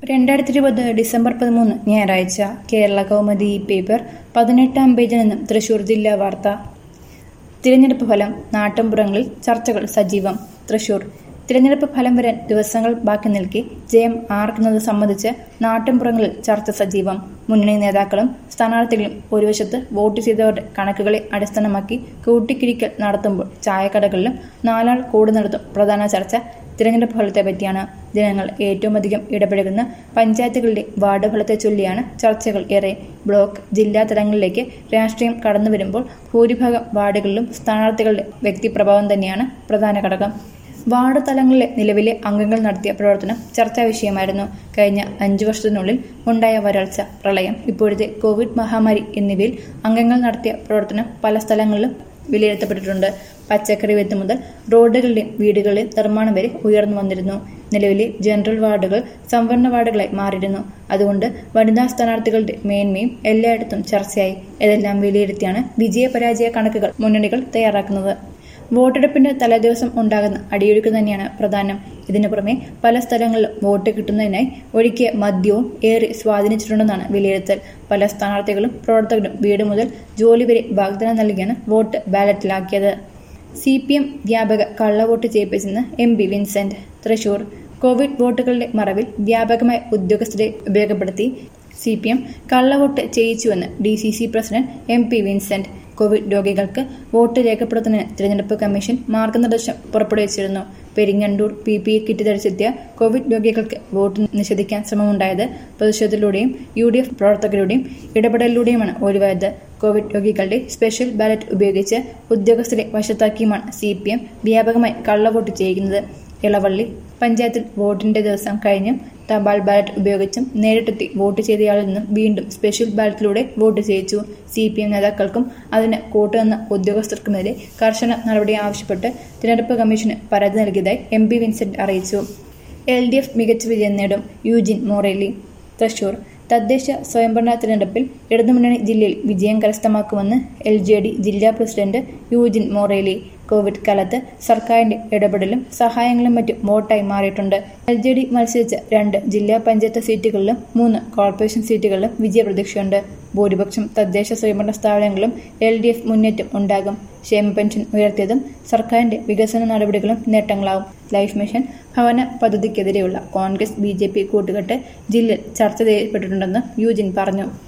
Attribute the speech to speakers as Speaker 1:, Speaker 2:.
Speaker 1: രണ്ടായിരത്തി ഇരുപത് ഡിസംബർ പതിമൂന്ന് ഞായറാഴ്ച കേരള കൗമുദി പേപ്പർ പതിനെട്ടാം പേജിൽ നിന്നും തൃശൂർ ജില്ലാ വാർത്ത തിരഞ്ഞെടുപ്പ് ഫലം നാട്ടിൻപുറങ്ങളിൽ ചർച്ചകൾ സജീവം തൃശൂർ തിരഞ്ഞെടുപ്പ് ഫലം വരാൻ ദിവസങ്ങൾ ബാക്കി നിൽക്കെ ജയം ആർക്കുന്നത് സംബന്ധിച്ച് നാട്ടിൻപുറങ്ങളിൽ ചർച്ച സജീവം മുന്നണി നേതാക്കളും സ്ഥാനാർത്ഥികളും ഒരു വശത്ത് വോട്ട് ചെയ്തവരുടെ കണക്കുകളെ അടിസ്ഥാനമാക്കി കൂട്ടിക്കിഴിക്കൽ നടത്തുമ്പോൾ ചായക്കടകളിലും നാലാൾ കൂടുന്നിടത്തും പ്രധാന ചർച്ച തിരഞ്ഞെടുപ്പ് ഫലത്തെ പറ്റിയാണ് ജനങ്ങൾ ഏറ്റവും അധികം ഇടപഴകുന്ന പഞ്ചായത്തുകളുടെ വാർഡ് ഫലത്തെ ചൊല്ലിയാണ് ചർച്ചകൾ ഏറെ ബ്ലോക്ക് ജില്ലാ തലങ്ങളിലേക്ക് രാഷ്ട്രീയം കടന്നു വരുമ്പോൾ ഭൂരിഭാഗം വാർഡുകളിലും സ്ഥാനാർത്ഥികളുടെ വ്യക്തിപ്രഭാവം തന്നെയാണ് പ്രധാന ഘടകം വാർഡ് തലങ്ങളിലെ നിലവിലെ അംഗങ്ങൾ നടത്തിയ പ്രവർത്തനം ചർച്ചാ വിഷയമായിരുന്നു കഴിഞ്ഞ അഞ്ചു വർഷത്തിനുള്ളിൽ ഉണ്ടായ വരൾച്ച പ്രളയം ഇപ്പോഴത്തെ കോവിഡ് മഹാമാരി എന്നിവയിൽ അംഗങ്ങൾ നടത്തിയ പ്രവർത്തനം പല സ്ഥലങ്ങളിലും വിലയിരുത്തപ്പെട്ടിട്ടുണ്ട് പച്ചക്കറി വിത്ത് മുതൽ റോഡുകളുടെയും വീടുകളുടെയും നിർമ്മാണം വരെ ഉയർന്നു വന്നിരുന്നു നിലവിലെ ജനറൽ വാർഡുകൾ സംവരണ വാർഡുകളായി മാറിയിരുന്നു അതുകൊണ്ട് വനിതാ സ്ഥാനാർത്ഥികളുടെ മേന്മയും എല്ലായിടത്തും ചർച്ചയായി ഇതെല്ലാം വിലയിരുത്തിയാണ് വിജയപരാജയ കണക്കുകൾ മുന്നണികൾ തയ്യാറാക്കുന്നത് വോട്ടെടുപ്പിന്റെ തലേദിവസം ഉണ്ടാകുന്ന അടിയൊഴുക്ക് തന്നെയാണ് പ്രധാനം ഇതിനു പുറമെ പല സ്ഥലങ്ങളിലും വോട്ട് കിട്ടുന്നതിനായി ഒഴുക്കിയ മദ്യവും ഏറെ സ്വാധീനിച്ചിട്ടുണ്ടെന്നാണ് വിലയിരുത്തൽ പല സ്ഥാനാർത്ഥികളും പ്രവർത്തകരും വീട് മുതൽ ജോലി വരെ വാഗ്ദാനം നൽകിയാണ് വോട്ട് ബാലറ്റിലാക്കിയത് സി പി എം വ്യാപക കള്ളവോട്ട് ചെയ്യിപ്പിച്ചെന്ന് M P Vincent Thrissur Covid വോട്ടുകളുടെ മറവിൽ വ്യാപകമായ ഉദ്യോഗസ്ഥരെ ഉപയോഗപ്പെടുത്തി സി പി എം കള്ളവോട്ട് ചെയ്യിച്ചുവെന്ന് D C C president M P Vincent Covid രോഗികൾക്ക് വോട്ട് രേഖപ്പെടുത്തുന്നതിന് തിരഞ്ഞെടുപ്പ് കമ്മീഷൻ മാർഗനിർദ്ദേശം പുറപ്പെടുവിച്ചിരുന്നു Peringandoor P P E kit ധരിച്ചെത്തിയ കോവിഡ് രോഗികൾക്ക് വോട്ട് നിഷേധിക്കാൻ ശ്രമമുണ്ടായത് പ്രതിഷേധത്തിലൂടെയും യു ഡി എഫ് പ്രവർത്തകരുടെയും ഇടപെടലിലൂടെയുമാണ് ഒഴിവായത് കോവിഡ് രോഗികളുടെ സ്പെഷ്യൽ ബാലറ്റ് ഉപയോഗിച്ച് ഉദ്യോഗസ്ഥരെ വശത്താക്കിയുമാണ് സി പി എം വ്യാപകമായി കള്ളവോട്ട് ചെയ്യുന്നത് ഇളവള്ളി പഞ്ചായത്തിൽ വോട്ടിന്റെ ദിവസം കഴിഞ്ഞും തപാൽ ബാലറ്റ് ഉപയോഗിച്ചും നേരിട്ടെത്തി വോട്ട് ചെയ്തയാളിൽ നിന്നും വീണ്ടും സ്പെഷ്യൽ ബാലറ്റിലൂടെ വോട്ട് ചെയ്യിച്ചു സി പി എം നേതാക്കൾക്കും അതിന് കൂട്ടുനിന്ന ഉദ്യോഗസ്ഥർക്കുമെതിരെ കർശന നടപടി ആവശ്യപ്പെട്ട് തിരഞ്ഞെടുപ്പ് കമ്മീഷന് പരാതി നൽകിയതായി എം പി വിൻസെന്റ് അറിയിച്ചു എൽ ഡി എഫ് മികച്ച വിജയം നേടും യൂജിൻ മൊറേലി തൃശൂർ തദ്ദേശ സ്വയംഭരണ തിരഞ്ഞെടുപ്പിൽ ഇടതുമുന്നണി ജില്ലയിൽ വിജയം കരസ്ഥമാക്കുമെന്ന് എൽ ജെ ഡി ജില്ലാ പ്രസിഡന്റ് യൂജിൻ മൊറേലി കോവിഡ് കാലത്ത് സർക്കാരിന്റെ ഇടപെടലും സഹായങ്ങളും മറ്റും വോട്ടായി മാറിയിട്ടുണ്ട് എൽ ജെ ഡി മത്സരിച്ച രണ്ട് ജില്ലാ പഞ്ചായത്ത് സീറ്റുകളിലും മൂന്ന് കോർപ്പറേഷൻ സീറ്റുകളിലും വിജയപ്രതീക്ഷയുണ്ട് ഭൂരിപക്ഷം തദ്ദേശ സ്വയംഭരണ സ്ഥാപനങ്ങളിലും എൽ ഡി എഫ് മുന്നേറ്റം ഉണ്ടാകും ക്ഷേമ പെൻഷൻ ഉയർത്തിയതും സർക്കാരിന്റെ വികസന നടപടികളും നേട്ടങ്ങളാവും ലൈഫ് മിഷൻ ഭവന പദ്ധതിക്കെതിരെയുള്ള കോൺഗ്രസ് ബി ജെ പി കൂട്ടുകെട്ട് ജില്ലയിൽ ചർച്ച ചെയ്യപ്പെട്ടിട്ടുണ്ടെന്ന് യൂജിൻ പറഞ്ഞു